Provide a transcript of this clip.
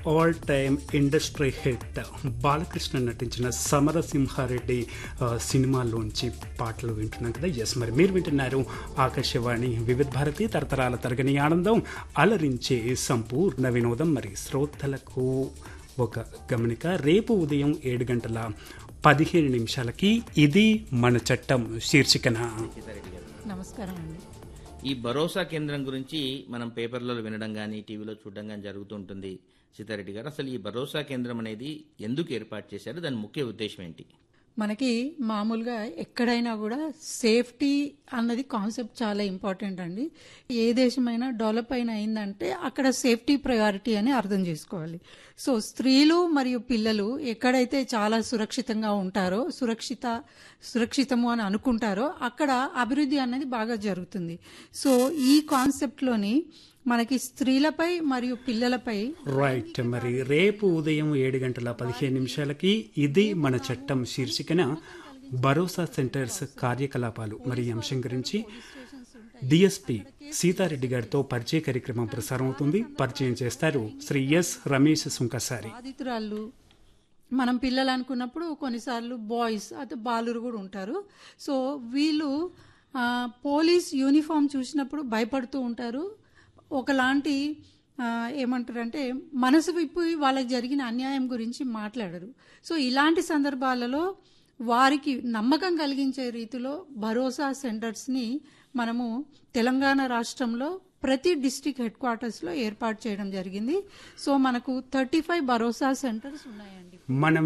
all time industry hit Balakrishna నటించిన సమరసింహారెడ్డి ఆ, సినిమాలోంచి పాటలు వింటున్నాం కదా ఎస్ మరి మీరు వింటున్నారు ఆకాశవాణి వివిధ భారతి తరతరాల తరగని ఆనందం అలరించే సంపూర్ణ వినోదం మరి శ్రోతలకు ఒక గమనిక రేపు ఉదయం ఏడు గంటల పదిహేను నిమిషాలకి ఇది మన చట్టం శీర్షికన నమస్కారం అండి ఈ భరోసా కేంద్రం గురించి మనం పేపర్లలో వినడం కానీ టీవీలో చూడడం కానీ జరుగుతూ ఉంటుంది సీతారెడ్డి గారు అసలు ఈ భరోసా కేంద్రం అనేది ఎందుకు ఏర్పాటు చేశారు దాని ముఖ్య ఉద్దేశం ఏంటి మనకి మామూలుగా ఎక్కడైనా కూడా సేఫ్టీ అన్నది కాన్సెప్ట్ చాలా ఇంపార్టెంట్ అండి ఏ దేశమైనా డెవలప్ అయిన అయిందంటే అక్కడ సేఫ్టీ ప్రయారిటీ అని అర్థం చేసుకోవాలి సో స్త్రీలు మరియు పిల్లలు ఎక్కడైతే చాలా సురక్షితంగా ఉంటారో సురక్షిత సురక్షితము అని అనుకుంటారో అక్కడ అభివృద్ధి అనేది బాగా జరుగుతుంది సో ఈ కాన్సెప్ట్లోని మనకి స్త్రీలపై మరియు పిల్లలపై రైట్ మరి రేపు ఉదయం ఏడు గంటల పదిహేను నిమిషాలకి ఇది మన చట్టం శీర్షికన భరోసా సెంటర్స్ కార్యకలాపాలు మరి ఈ అంశం గురించి డిఎస్పి సీతారెడ్డి గారితో పరిచయ కార్యక్రమం ప్రసారం అవుతుంది పరిచయం చేస్తారు శ్రీ ఎస్ రమేష్ సుంకసారి బాధితురాళ్ళు మనం పిల్లలు అనుకున్నప్పుడు కొన్నిసార్లు బాయ్స్ అయితే బాలురు కూడా ఉంటారు సో వీళ్ళు ఆ, పోలీస్ యూనిఫామ్ చూసినప్పుడు భయపడుతూ ఉంటారు ఒకలాంటి ఆ, ఏమంటారంటే మనసు విప్పి వాళ్ళకి జరిగిన అన్యాయం గురించి మాట్లాడరు సో ఇలాంటి సందర్భాలలో వారికి నమ్మకం కలిగించే రీతిలో భరోసా సెంటర్స్ని మనము తెలంగాణ రాష్ట్రంలో ప్రతి డిస్టిక్ హెడ్ క్వార్టర్స్లో ఏర్పాటు చేయడం జరిగింది సో మనకు థర్టీ ఫైవ్ భరోసా సెంటర్స్ ఉన్నాయండి మనం